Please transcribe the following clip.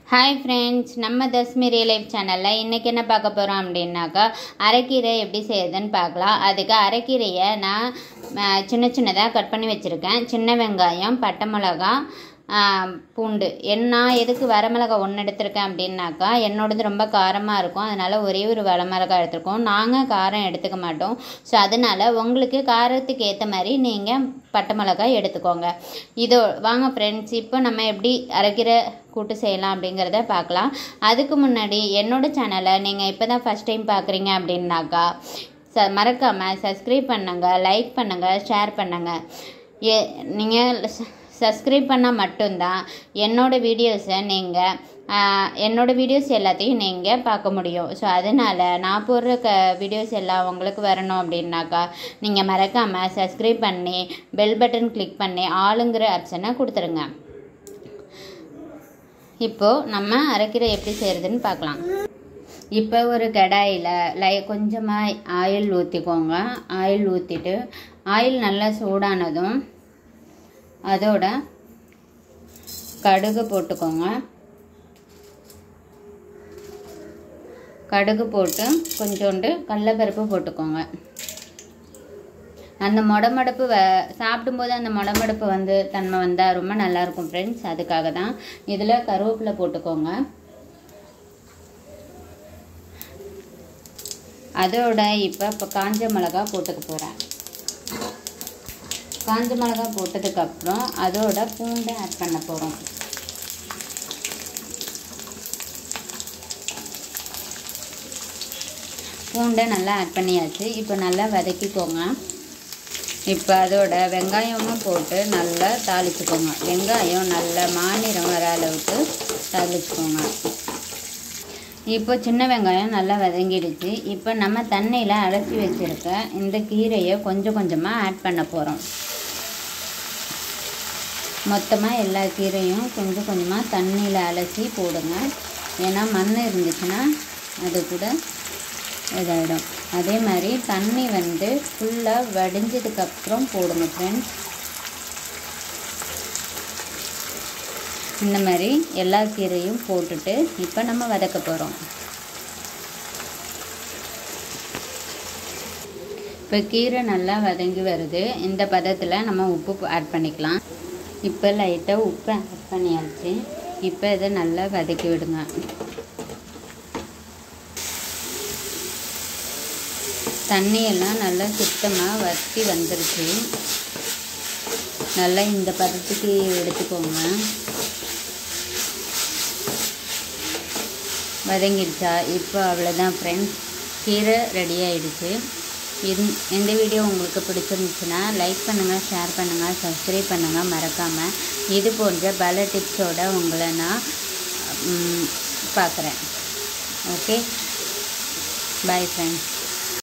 hi friends நம்ம தஸ்மி real life சேனலில் இன்றைக்கி என்ன பார்க்க போகிறோம் அப்படின்னாக்கா அரைக்கீரை எப்படி செய்யுதுன்னு பார்க்கலாம் அதுக்கு அரைக்கீரையை நான் அஹ், சின்ன சின்னதாக கட் பண்ணி வச்சுருக்கேன் சின்ன வெங்காயம் பட்டை மிளகா ஆஹ், பூண்டு என் நான் எதுக்கு வரமிளகா ஒன்று எடுத்திருக்கேன் அப்படின்னாக்கா என்னோடது ரொம்ப காரமாக இருக்கும் அதனால் ஒரே ஒரு வரமிளகா எடுத்திருக்கோம் நாங்கள் காரம் எடுத்துக்க மாட்டோம் ஸோ அதனால் உங்களுக்கு காரத்துக்கு ஏற்ற மாதிரி நீங்கள் பட்டை மிளகாய் எடுத்துக்கோங்க இதோ வாங்க ஃப்ரெண்ட்ஸ் இப்போ நம்ம எப்படி அரைக்கிற கூட்டு செய்யலாம் அப்படிங்கிறத பார்க்கலாம் அதுக்கு முன்னாடி என்னோட சேனலை நீங்கள் இப்போ தான் ஃபஸ்ட் டைம் பார்க்குறீங்க அப்படின்னாக்கா ச மறக்காமல் சப்ஸ்கிரைப் பண்ணுங்கள் லைக் பண்ணுங்கள் ஷேர் பண்ணுங்கள் ஏ நீங்கள் சப்ஸ்கிரைப் பண்ணால் மட்டும்தான் என்னோடய வீடியோஸை நீங்கள் என்னோடய வீடியோஸ் எல்லாத்தையும் நீங்கள் பார்க்க முடியும் ஸோ அதனால் நான் போடுற க வீடியோஸ் எல்லாம் உங்களுக்கு வரணும் அப்படின்னாக்கா நீங்கள் மறக்காமல் சப்ஸ்கிரைப் பண்ணி பெல் பட்டன் கிளிக் பண்ணி ஆளுங்கிற ஆப்ஷனை கொடுத்துருங்க இப்போது நம்ம அரைக்கீரை எப்படி செய்கிறதுன்னு பார்க்கலாம் இப்போ ஒரு கடாயில் லை கொஞ்சமாக ஆயில் ஊற்றிக்கோங்க ஆயில் ஊற்றிட்டு ஆயில் நல்லா சூடானதும் அதோட கடுகு போட்டுக்கோங்க கடுகு போட்டு கொஞ்சோண்டு கடலப்பருப்பு போட்டுக்கோங்க அந்த மொடமடப்பு வ சாப்பிடும்போது அந்த மொடமடப்பு வந்து தன்மை வந்தால் ரொம்ப நல்லாயிருக்கும் ஃப்ரெண்ட்ஸ் அதுக்காக தான் இதில் கருவேப்பிலை போட்டுக்கோங்க அதோட இப்போ இப்போ காஞ்ச மிளகா போட்டுக்க போகிறேன் காஞ்ச மிளகா போட்டதுக்கப்புறம் அதோட பூண்டை ஆட் பண்ண போகிறோம் பூண்டை நல்லா ஆட் பண்ணியாச்சு இப்போ நல்லா வதக்கிக்கோங்க இப்போ அதோட வெங்காயமும் போட்டு நல்லா தாளிச்சுக்கோங்க வெங்காயம் நல்லா மாநிறம் வர அளவுக்கு தாளிச்சுக்கோங்க இப்போ சின்ன வெங்காயம் நல்லா வதங்கிடுச்சு இப்போ நம்ம தண்ணியில் அரைச்சி வச்சுருக்க இந்த கீரையை கொஞ்சம் கொஞ்சமாக ஆட் பண்ண போகிறோம் மொத்தமாக எல்லா கீரையும் கொஞ்சம் கொஞ்சமாக தண்ணியில் அலசி போடுங்க ஏன்னா மண் இருந்துச்சுன்னா அது கூட இதாகிடும் அதே மாதிரி தண்ணி வந்து ஃபுல்லாக வடிஞ்சதுக்கப்புறம் போடுங்க ஃப்ரெண்ட்ஸ் இந்த மாதிரி எல்லா கீரையும் போட்டுட்டு இப்போ நம்ம வதக்க போகிறோம் இப்போ கீரை நல்லா வதங்கி வருது இந்த பதத்தில் நம்ம உப்பு ஆட் பண்ணிக்கலாம் இப்போ லைட்டாக உப்பு ஆட் பண்ணியாச்சு இப்போ இதை நல்லா வதக்கி விடுங்க தண்ணியெல்லாம் நல்லா சுத்தமாக வற்றி வந்துருச்சு நல்லா இந்த பதத்துக்கு எடுத்துக்கோங்க வதங்கிடுச்சா இப்போ அவ்வளோதான் ஃப்ரெண்ட்ஸ் கீரை ரெடி ஆயிடுச்சு இது இந்த வீடியோ உங்களுக்கு பிடிச்சிருந்துச்சுன்னா லைக் பண்ணுங்கள் ஷேர் பண்ணுங்கள் சப்ஸ்கிரைப் பண்ணுங்கள் மறக்காமல் இது போன்ற பல டிப்ஸோட உங்களை நான் பார்க்குறேன் ஓகே பாய் ஃப்ரெண்ட்ஸ்